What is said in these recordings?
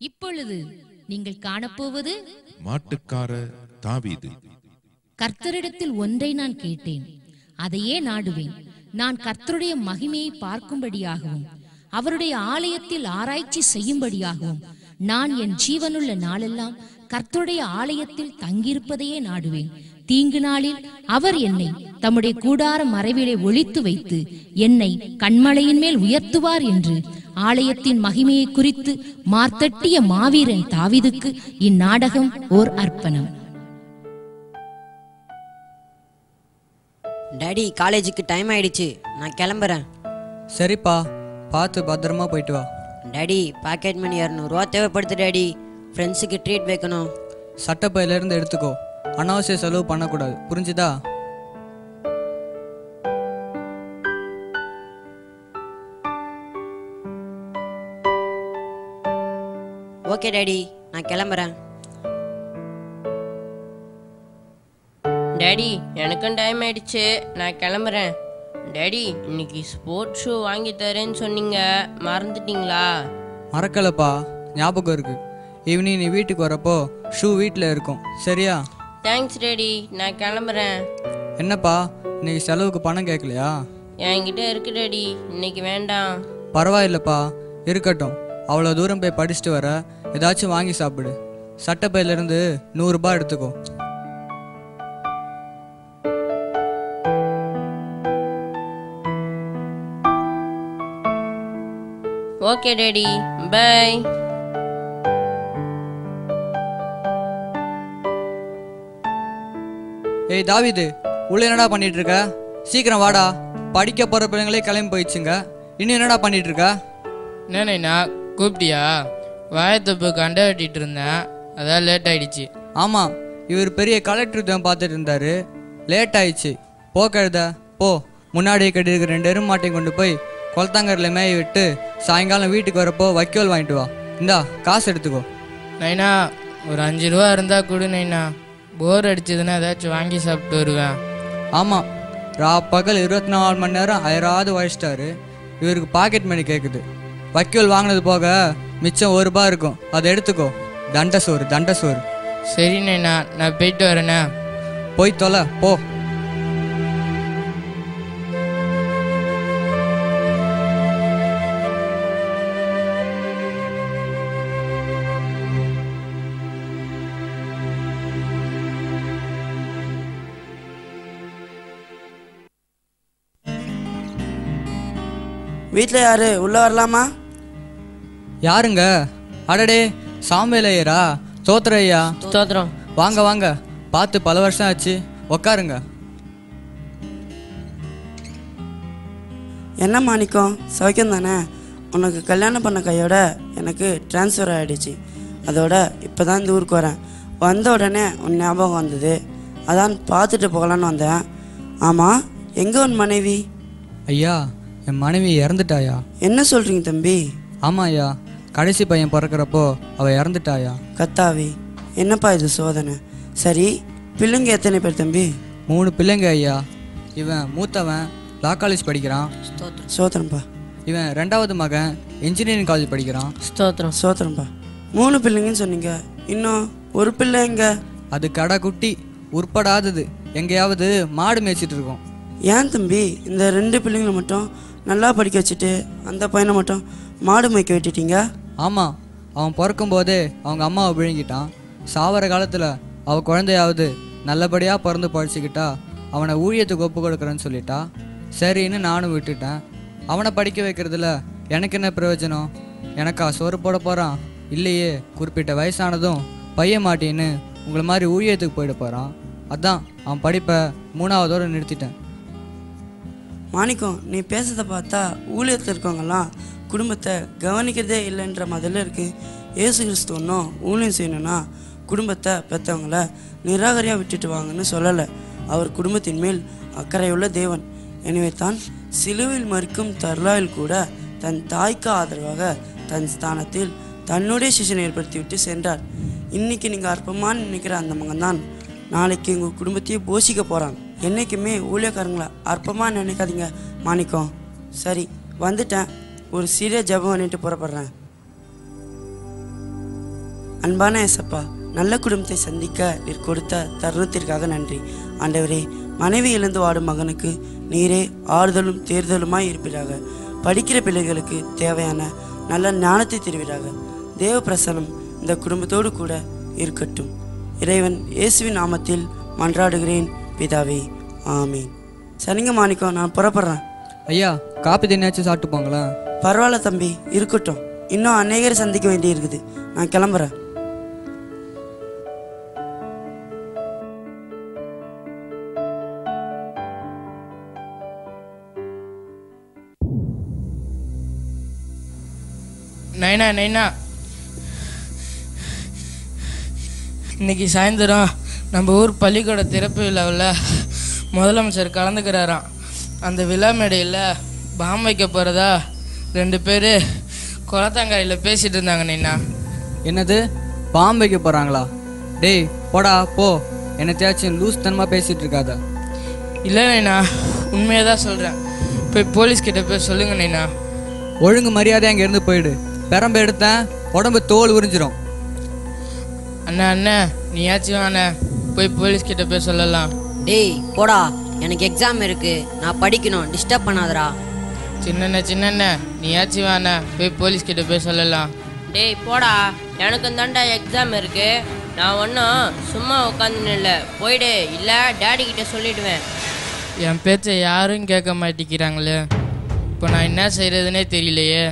இப்பொழுது நீங்கள் காணப்போவது மாட்டுக்கார தாவீது கர்த்தரிடத்தில் ஒன்றை நான் கேட்டேன் அதையே நாடுவேன் நான் கர்த்தருடைய மகிமையை பார்க்கும்படியாகவும் அவருடைய ஆலயத்தில் ஆராய்ச்சி செய்யும்படியாகவும் நான் என் ஜீவனுள்ள நாளெல்லாம் கர்த்தருடைய ஆலயத்தில் தங்கியிருப்பதையே நாடுவேன் தீங்கு நாளில் அவர் என்னை தம்முடைய கூடார மறைவிலே ஒளித்து வைத்து என்னை கண்மலையின் மேல் உயர்த்துவார் என்று ஆலயத்தின் மகிமையை குறித்து மார்த்தட்டிய மாவீரன் தாவீதுக்கு இந்நாடகம் ஓர் அர்ப்பணம் டாடி காலேஜுக்கு டைம் ஆயிடுச்சு நான் கிளம்புறேன் சரிப்பா பார்த்து பத்திரமா போயிட்டு வா டாடி பாக்கெட் மணி இரநூறுவா தேவைப்படுது டாடி ஃப்ரெண்ட்ஸுக்கு ட்ரீட் வைக்கணும் சட்டப்பையிலேருந்து எடுத்துக்கோ அனாவசிய செலவு பண்ணக்கூடாது புரிஞ்சுதா ஓகே டாடி நான் கிளம்புறேன் டேடி எனக்கும் டைம் ஆயிடுச்சு நான் கிளம்புறேன் டேடி இன்னைக்கு ஸ்போர்ட்ஸ் ஷூ வாங்கி தரேன்னு சொன்னீங்க மறந்துட்டீங்களா மறக்கலப்பா ஞாபகம் இருக்கு ஈவினிங் நீ வீட்டுக்கு வரப்போ ஷூ வீட்டில் இருக்கும் சரியா தேங்க்ஸ் டேடி நான் கிளம்புறேன் என்னப்பா இன்னைக்கு செலவுக்கு பணம் கேட்கலையா என்கிட்ட இருக்கு டேடி இன்னைக்கு வேண்டாம் பரவாயில்லப்பா இருக்கட்டும் அவ்வளோ தூரம் போய் படிச்சுட்டு வர ஏதாச்சும் வாங்கி சாப்பிடு சட்டப்பையிலேருந்து நூறுரூபா எடுத்துக்கோ ஓகே டேடி பை ஏய் தாவிது உள்ள என்னடா பண்ணிட்டு இருக்க சீக்கிரம் வாடா படிக்க போற பிள்ளைங்களே கிளம்பி போயிடுச்சுங்க இன்னும் என்னடா பண்ணிட்டு இருக்க என்னண்ணா கூப்பிட்டியா வாயத்தப்பு கண்ட வெட்டிட்டு இருந்தேன் அதான் லேட் ஆயிடுச்சு ஆமா இவர் பெரிய கலெக்டர் தான் பார்த்துட்டு இருந்தாரு லேட் ஆயிடுச்சு போ கழுத போ முன்னாடி கட்டியிருக்க ரெண்டு எரும் மாட்டையும் கொண்டு போய் குளத்தாங்கரில் மேய விட்டு சாயங்காலம் வீட்டுக்கு வரப்போ வைக்கோல் வாங்கிட்டு வா இந்தா காசு எடுத்துக்கோ நைனா ஒரு அஞ்சு ரூபா இருந்தா கொடு நைனா போர் அடிச்சதுன்னா ஏதாச்சும் வாங்கி சாப்பிட்டு வருவேன் ஆமாம் ரா பகல் இருபத்தி நாலு மணி நேரம் அயராது உழைச்சிட்டாரு இவருக்கு பாக்கெட் மணி கேட்குது வைக்கோல் வாங்கினது போக மிச்சம் ஒரு ரூபா இருக்கும் அதை எடுத்துக்கோ தண்ட சோறு தண்ட சோறு சரி நைனா நான் போயிட்டு வரேனே போய் தொலை போ வீட்டில் யாரு உள்ளே வரலாமா யாருங்க அடடே சாம்பேலையரா சோத்திர ஐயா ஸ்தோத்திரம் வாங்க வாங்க பார்த்து பல வருஷம் ஆச்சு உக்காருங்க என்ன மாணிக்கம் சௌக்கியம் தானே உனக்கு கல்யாணம் பண்ண கையோட எனக்கு ட்ரான்ஸ்ஃபர் ஆகிடுச்சு அதோட இப்போ தான் இந்த ஊருக்கு வரேன் வந்த உடனே உன் ஞாபகம் வந்தது அதான் பார்த்துட்டு போகலான்னு வந்தேன் ஆமாம் எங்கே உன் மனைவி ஐயா என் மனைவி இறந்துட்டாயா என்ன சொல்கிறீங்க தம்பி ஆமாம் ஐயா கடைசி பையன் பிறக்கிறப்போ அவள் இறந்துட்டாயா கத்தாவி என்னப்பா இது சோதனை சரி பிள்ளைங்க எத்தனை பேர் தம்பி மூணு பிள்ளைங்க ஐயா இவன் மூத்தவன் லா காலேஜ் படிக்கிறான் சோத்திரம்ப்பா இவன் ரெண்டாவது மகன் இன்ஜினியரிங் காலேஜ் படிக்கிறான் ஸ்தோத்திரம் சோத்திரம்ப்பா மூணு பிள்ளைங்கன்னு சொன்னீங்க இன்னும் ஒரு பிள்ளை எங்க அது கடை குட்டி உருப்படாதது எங்கேயாவது மாடு மேய்ச்சிட்டு இருக்கோம் ஏன் தம்பி இந்த ரெண்டு பிள்ளைங்களை மட்டும் நல்லா படிக்க வச்சுட்டு அந்த பையனை மட்டும் மாடு மேய்க்க விட்டுட்டீங்க ஆமாம் அவன் பிறக்கும் போதே அவங்க அம்மாவை விழுங்கிட்டான் சாவர காலத்தில் அவள் குழந்தையாவது நல்லபடியாக பிறந்து படிச்சுக்கிட்டா அவனை ஊழியத்துக்கு ஒப்பு கொடுக்குறேன்னு சொல்லிட்டா சரின்னு நானும் விட்டுட்டேன் அவனை படிக்க வைக்கிறதுல எனக்கு என்ன பிரயோஜனம் எனக்கா சோறு போட போகிறான் இல்லையே குறிப்பிட்ட வயசானதும் பையன் மாட்டின்னு உங்களை மாதிரி ஊழியத்துக்கு போயிட போகிறான் அதான் அவன் படிப்பை மூணாவதோடு நிறுத்திட்டேன் மாணிக்கம் நீ பேசுறதை பார்த்தா ஊழியத்தில் இருக்கவங்கெல்லாம் குடும்பத்தை கவனிக்கிறதே இல்லைன்ற மாதிரில இருக்கு இயேசு கிறிஸ்து ஒன்றும் ஊழியம் செய்யணும்னா குடும்பத்தை பெற்றவங்கள நிராகரியாக விட்டுட்டு வாங்கன்னு சொல்லலை அவர் குடும்பத்தின் மேல் அக்கறையுள்ள தேவன் எனவே தான் சிலுவையில் மறிக்கும் தருளாயில் கூட தன் தாய்க்கு ஆதரவாக தன் ஸ்தானத்தில் தன்னுடைய சிஷனை ஏற்படுத்தி விட்டு சென்றார் இன்னைக்கு நீங்கள் அற்பமான்னு நினைக்கிற அந்த மகன் தான் நாளைக்கு உங்கள் குடும்பத்தையே போஷிக்க போகிறான் என்றைக்குமே ஊழியக்காரங்களை அற்பமாக நினைக்காதீங்க மாணிக்கம் சரி வந்துட்டேன் ஒரு சிறிய ஜெபம் பண்ணிட்டு புறப்படுறேன் அன்பான ஏசப்பா நல்ல குடும்பத்தை சந்திக்க நீர் கொடுத்த தருணத்திற்காக நன்றி ஆண்டவரே மனைவி இழந்து வாடும் மகனுக்கு நீரே ஆறுதலும் தேர்தலுமாய் இருப்பீராக படிக்கிற பிள்ளைகளுக்கு தேவையான நல்ல ஞானத்தை தருவீராக தேவ பிரசனம் இந்த குடும்பத்தோடு கூட இருக்கட்டும் இறைவன் இயேசுவின் நாமத்தில் மன்றாடுகிறேன் பிதாவே ஆமீன் சரிங்க மாணிக்கம் நான் புறப்படுறேன் ஐயா காப்பி தண்ணியாச்சும் சாப்பிட்டு போங்களேன் பரவாயில்ல தம்பி இருக்கட்டும் இன்னும் அநேகரை சந்திக்க வேண்டி இருக்குது நான் கிளம்புறேன் நைனா நைனா இன்னைக்கு சாயந்தரம் நம்ம ஊர் பள்ளிக்கூட திறப்பு விழாவில் முதலமைச்சர் கலந்துக்கிறாராம் அந்த விழா மேடையில் பாம் வைக்க போகிறதா ரெண்டு பேர் குளத்தாங்காயில் பேசிகிட்டு இருந்தாங்க நைனா என்னது பாம்பு வைக்க போகிறாங்களா டேய் போடா போ என்னத்தையாச்சும் லூஸ் தனமாக பேசிகிட்டு இருக்காத இல்லை நைனா உண்மையாக தான் சொல்கிறேன் போய் போலீஸ் கிட்ட போய் சொல்லுங்க நைனா ஒழுங்கு மரியாதை அங்கேருந்து போயிடு பெரம்பு எடுத்தேன் உடம்பு தோல் உறிஞ்சிரும் அண்ணா அண்ணா நீயாச்சும் அண்ணா போய் போலீஸ் கிட்ட போய் சொல்லலாம் டேய் போடா எனக்கு எக்ஸாம் இருக்கு நான் படிக்கணும் டிஸ்டர்ப் பண்ணாதடா சின்னண்ண சின்னண்ண நீயாச்சும் வேணா போய் போலீஸ் கிட்ட போய் சொல்லலாம் டேய் போடா எனக்கு தாண்டா எக்ஸாம் இருக்கு நான் ஒன்றும் சும்மா உட்காந்துன்னு இல்லை போயிடு இல்லை டேடி கிட்ட சொல்லிடுவேன் என் பேச்சை யாரும் கேட்க மாட்டேங்கிறாங்களே இப்போ நான் என்ன செய்யறதுனே தெரியலையே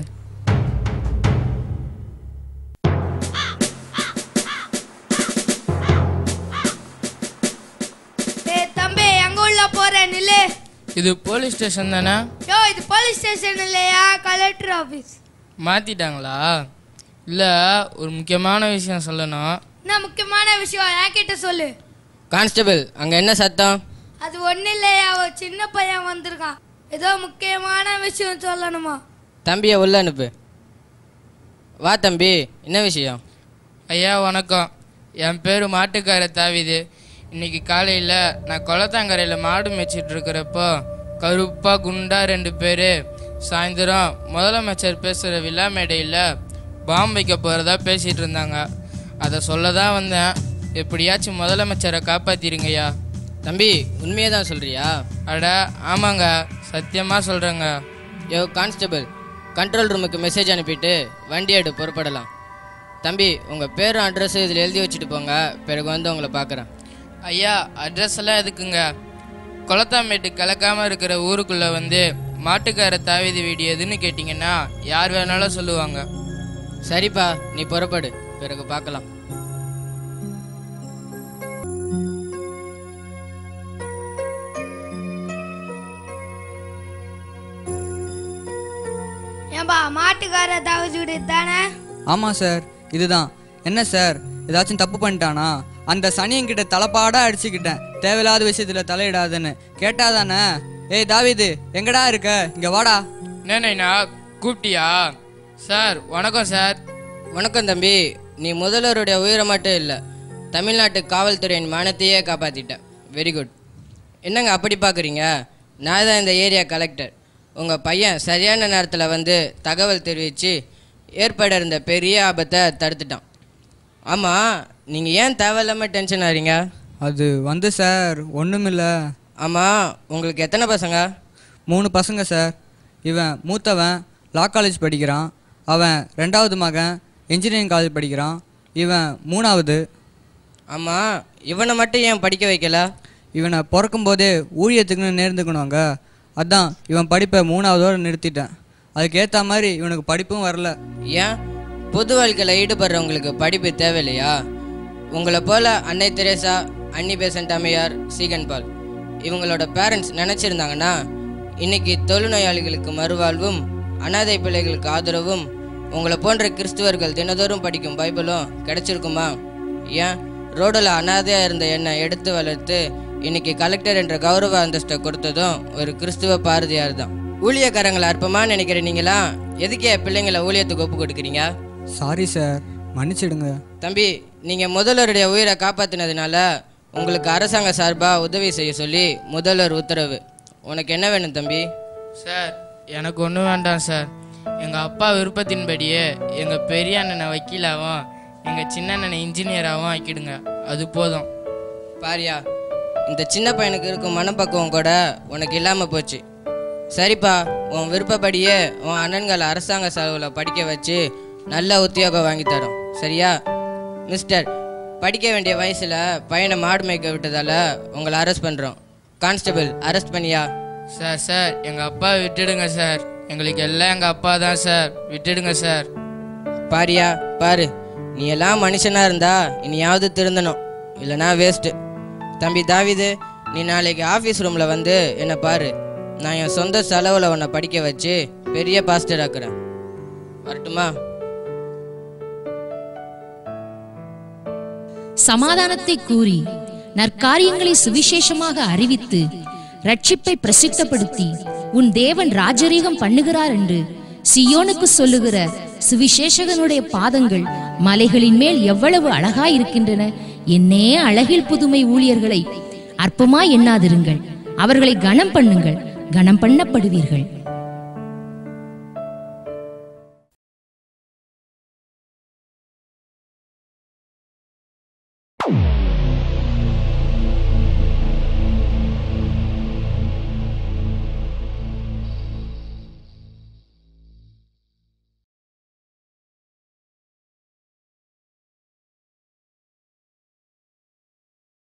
ஏய் தம்பி எங்க உள்ள போற நில்லு இது போலீஸ் ஸ்டேஷன் தானே யோ இது போலீஸ் ஸ்டேஷன் இல்லையா கலெக்டர் ஆபீஸ் மாற்றிட்டாங்களா இல்லை ஒரு முக்கியமான விஷயம் சொல்லணும் என்ன முக்கியமான விஷயம் என்கிட்ட சொல்லு கான்ஸ்டபிள் அங்கே என்ன சத்தம் அது ஒன்றும் இல்லையா ஒரு சின்ன பையன் வந்திருக்கான் ஏதோ முக்கியமான விஷயம் சொல்லணுமா தம்பியை உள்ள அனுப்பு வா தம்பி என்ன விஷயம் ஐயா வணக்கம் என் பேர் மாட்டுக்கார தாவிது இன்னைக்கு காலையில் நான் குளத்தாங்கரையில் மாடு மேய்ச்சிட்டு இருக்கிறப்போ கருப்பாக குண்டா ரெண்டு பேர் சாயந்தரம் முதலமைச்சர் பேசுகிற விழா மேடையில் பாம்பு வைக்க போகிறதா பேசிகிட்டு இருந்தாங்க அதை சொல்ல தான் வந்தேன் எப்படியாச்சும் முதலமைச்சரை காப்பாற்றிருங்கய்யா தம்பி உண்மையை தான் சொல்கிறியா அட ஆமாங்க சத்தியமாக சொல்கிறேங்க யோ கான்ஸ்டபிள் கண்ட்ரோல் ரூமுக்கு மெசேஜ் அனுப்பிட்டு வண்டி எடு புறப்படலாம் தம்பி உங்கள் பேரும் அட்ரஸும் இதில் எழுதி வச்சுட்டு போங்க பிறகு வந்து உங்களை பார்க்குறேன் ஐயா அட்ரஸ் எல்லாம் எதுக்குங்க குளத்தாம்பேட்டு கலக்காம இருக்கிற ஊருக்குள்ள வந்து மாட்டுக்கார தாவீது வீடு எதுன்னு கேட்டிங்கன்னா யார் வேணாலும் சொல்லுவாங்க சரிப்பா நீ புறப்படு பிறகு பார்க்கலாம் ஏன்பா மாட்டுக்கார தவச்சுடு தானே ஆமாம் சார் இதுதான் என்ன சார் ஏதாச்சும் தப்பு பண்ணிட்டானா அந்த சனியன்கிட்ட தலைப்பாடாக அடிச்சுக்கிட்டேன் தேவையில்லாத விஷயத்தில் தலையிடாதுன்னு கேட்டாதானே ஏய் தாவீது எங்கடா இருக்க இங்கே வாடா என்னண்ணா கூப்பிட்டியா சார் வணக்கம் சார் வணக்கம் தம்பி நீ முதல்வருடைய உயிரை மட்டும் இல்லை தமிழ்நாட்டு காவல்துறையின் மானத்தையே காப்பாற்றிட்ட வெரி குட் என்னங்க அப்படி பார்க்குறீங்க நான் தான் இந்த ஏரியா கலெக்டர் உங்கள் பையன் சரியான நேரத்தில் வந்து தகவல் தெரிவித்து ஏற்பட இருந்த பெரிய ஆபத்தை தடுத்துட்டான் ஆமாம் நீங்கள் ஏன் தேவையில்லாமல் டென்ஷன் ஆகிறீங்க அது வந்து சார் ஒன்றுமில்ல ஆமாம் உங்களுக்கு எத்தனை பசங்க மூணு பசங்க சார் இவன் மூத்தவன் லா காலேஜ் படிக்கிறான் அவன் ரெண்டாவது மகன் இன்ஜினியரிங் காலேஜ் படிக்கிறான் இவன் மூணாவது ஆமாம் இவனை மட்டும் ஏன் படிக்க வைக்கல இவனை பிறக்கும்போதே ஊழியத்துக்குன்னு நேர்ந்துக்கணுங்க அதான் இவன் படிப்பை மூணாவதோட நிறுத்திட்டேன் அதுக்கேற்ற மாதிரி இவனுக்கு படிப்பும் வரல ஏன் பொது வாழ்க்கையில் ஈடுபடுறவங்களுக்கு படிப்பு தேவையில்லையா உங்களை போல அன்னை தெரேசா அன்னி பேசன்ட் அம்மையார் சீகன் பால் இவங்களோட பேரண்ட்ஸ் நினச்சிருந்தாங்கன்னா இன்னைக்கு தொழுநோயாளிகளுக்கு மறுவாழ்வும் அனாதை பிள்ளைகளுக்கு ஆதரவும் உங்களை போன்ற கிறிஸ்துவர்கள் தினதோறும் படிக்கும் பைபிளும் கிடைச்சிருக்குமா ஏன் ரோடில் அனாதையாக இருந்த என்னை எடுத்து வளர்த்து இன்னைக்கு கலெக்டர் என்ற கௌரவ அந்தஸ்தை கொடுத்ததும் ஒரு கிறிஸ்துவ பாரதியார் தான் ஊழியக்காரங்களை அற்பமாக நினைக்கிற நீங்களா எதுக்கே பிள்ளைங்களை ஊழியத்துக்கு ஒப்பு கொடுக்குறீங்க சாரி சார் மன்னிச்சிடுங்க தம்பி நீங்கள் முதல்வருடைய உயிரை காப்பாற்றினதுனால உங்களுக்கு அரசாங்க சார்பாக உதவி செய்ய சொல்லி முதல்வர் உத்தரவு உனக்கு என்ன வேணும் தம்பி சார் எனக்கு ஒன்றும் வேண்டாம் சார் எங்கள் அப்பா விருப்பத்தின்படியே எங்கள் பெரிய அண்ணனை வக்கீலாவும் எங்கள் சின்ன அண்ணனை இன்ஜினியராகவும் ஆக்கிடுங்க அது போதும் பாரியா இந்த சின்ன பையனுக்கு இருக்கும் மனப்பக்குவம் கூட உனக்கு இல்லாமல் போச்சு சரிப்பா உன் விருப்பப்படியே உன் அண்ணன்களை அரசாங்க செலவில் படிக்க வச்சு நல்ல உத்தியோகம் வாங்கி தரோம் சரியா மிஸ்டர் படிக்க வேண்டிய வயசில் பையனை மாடு மேய்க்க விட்டதால உங்களை அரெஸ்ட் பண்ணுறோம் கான்ஸ்டபிள் அரெஸ்ட் பண்ணியா சார் சார் எங்கள் அப்பா விட்டுடுங்க சார் எங்களுக்கு எல்லாம் எங்கள் அப்பா தான் சார் விட்டுடுங்க சார் பாரியா பாரு நீ எல்லாம் மனுஷனா இருந்தா இனியாவது திருந்தணும் இல்லைனா வேஸ்ட்டு தம்பி தாவிது நீ நாளைக்கு ஆஃபீஸ் ரூமில் வந்து என்னை பாரு நான் என் சொந்த செலவில் உன்னை படிக்க வச்சு பெரிய பாஸ்டர் ஆக்குறேன் வரட்டுமா சமாதானத்தை கூறி நற்காரியங்களை சுவிசேஷமாக அறிவித்து ரட்சிப்பை பிரசித்தப்படுத்தி உன் தேவன் ராஜரீகம் பண்ணுகிறார் என்று சியோனுக்கு சொல்லுகிற சுவிசேஷகனுடைய பாதங்கள் மலைகளின் மேல் எவ்வளவு அழகாய் இருக்கின்றன என்னே அழகில் புதுமை ஊழியர்களை அற்பமாய் எண்ணாதிருங்கள் அவர்களை கனம் பண்ணுங்கள் கனம் பண்ணப்படுவீர்கள்